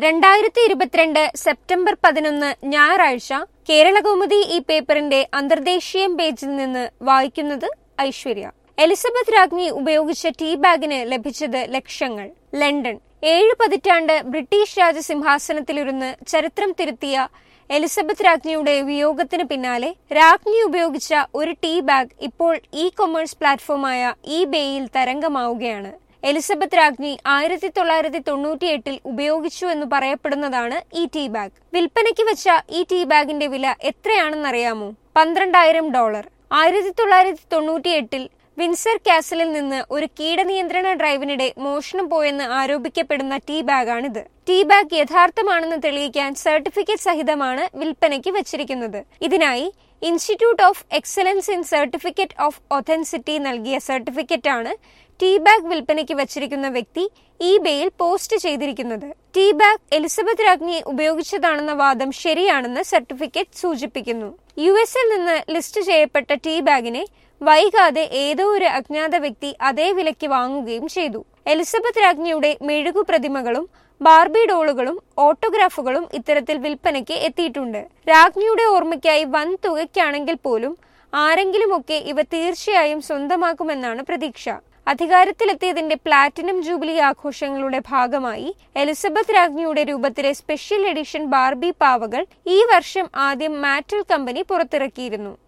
രണ്ടായിരത്തി ഇരുപത്തിരണ്ട് സെപ്റ്റംബർ പതിനൊന്ന് ഞായറാഴ്ച കേരളകൗമുദി ഈ പേപ്പറിന്റെ അന്തർദേശീയം പേജിൽ നിന്ന് വായിക്കുന്നത് ഐശ്വര്യ എലിസബത്ത് രാജ്ഞി ഉപയോഗിച്ച ടീ ബാഗിന് ലഭിച്ചത് ലക്ഷങ്ങൾ ലണ്ടൻ ഏഴ് പതിറ്റാണ്ട് ബ്രിട്ടീഷ് രാജസിംഹാസനത്തിലിരുന്ന് ചരിത്രം തിരുത്തിയ എലിസബത്ത് രാജ്ഞിയുടെ വിയോഗത്തിന് പിന്നാലെ രാജ്ഞി ഉപയോഗിച്ച ഒരു ടീ ബാഗ് ഇപ്പോൾ ഇ കൊമേഴ്സ് പ്ലാറ്റ്ഫോമായ ഇ ബേയിൽ തരംഗമാവുകയാണ് എലിസബത്ത് രാജ്ഞി ആയിരത്തി തൊള്ളായിരത്തി തൊണ്ണൂറ്റിയെട്ടിൽ ഉപയോഗിച്ചു എന്ന് പറയപ്പെടുന്നതാണ് ഈ ടീ ബാഗ് വിൽപ്പനയ്ക്ക് വെച്ച ഈ ടീ ബാഗിന്റെ വില എത്രയാണെന്നറിയാമോ പന്ത്രണ്ടായിരം ഡോളർ ആയിരത്തി തൊള്ളായിരത്തി തൊണ്ണൂറ്റിയെട്ടിൽ വിൻസർ കാസലിൽ നിന്ന് ഒരു കീടനിയന്ത്രണ ഡ്രൈവിനിടെ മോഷണം പോയെന്ന് ആരോപിക്കപ്പെടുന്ന ടീ ബാഗാണിത് ടീ ബാഗ് യഥാർത്ഥമാണെന്ന് തെളിയിക്കാൻ സർട്ടിഫിക്കറ്റ് സഹിതമാണ് വിൽപ്പനയ്ക്ക് വച്ചിരിക്കുന്നത് ഇതിനായി institute of excellence in certificate of authenticity നൽകിയ സർട്ടിഫിക്കറ്റാണ് ടീ ബാഗ് വിൽപ്പനയ്ക്ക് വച്ചിരിക്കുന്ന വ്യക്തി ഈ ബേയിൽ പോസ്റ്റ് ചെയ്തിരിക്കുന്നത് ടീ ബാഗ് എലിസബത്ത് രാജ്ഞി ഉപയോഗിച്ചതാണെന്ന വാദം ശരിയാണെന്ന് സർട്ടിഫിക്കറ്റ് സൂചിപ്പിക്കുന്നു യു എസിൽ നിന്ന് ലിസ്റ്റ് ചെയ്യപ്പെട്ട ടീ ബാഗിനെ വൈകാതെ ഏതോ ഒരു അജ്ഞാത വ്യക്തി അതേ വിലയ്ക്ക് വാങ്ങുകയും ചെയ്തു എലിസബത്ത് രാജ്ഞിയുടെ മെഴുകു പ്രതിമകളും ബാർബി ഡോളുകളും ഓട്ടോഗ്രാഫുകളും ഇത്തരത്തിൽ വിൽപ്പനയ്ക്ക് എത്തിയിട്ടുണ്ട് രാജ്ഞിയുടെ ഓർമ്മയ്ക്കായി വൻ തുകയ്ക്കാണെങ്കിൽ പോലും ആരെങ്കിലുമൊക്കെ ഇവ തീർച്ചയായും സ്വന്തമാക്കുമെന്നാണ് പ്രതീക്ഷ അധികാരത്തിലെത്തിയതിന്റെ പ്ലാറ്റിനം ജൂബിലി ആഘോഷങ്ങളുടെ ഭാഗമായി എലിസബത്ത് രാജ്ഞിയുടെ രൂപത്തിലെ സ്പെഷ്യൽ എഡിഷൻ ബാർബി പാവകൾ ഈ വർഷം ആദ്യം മാറ്റൽ കമ്പനി പുറത്തിറക്കിയിരുന്നു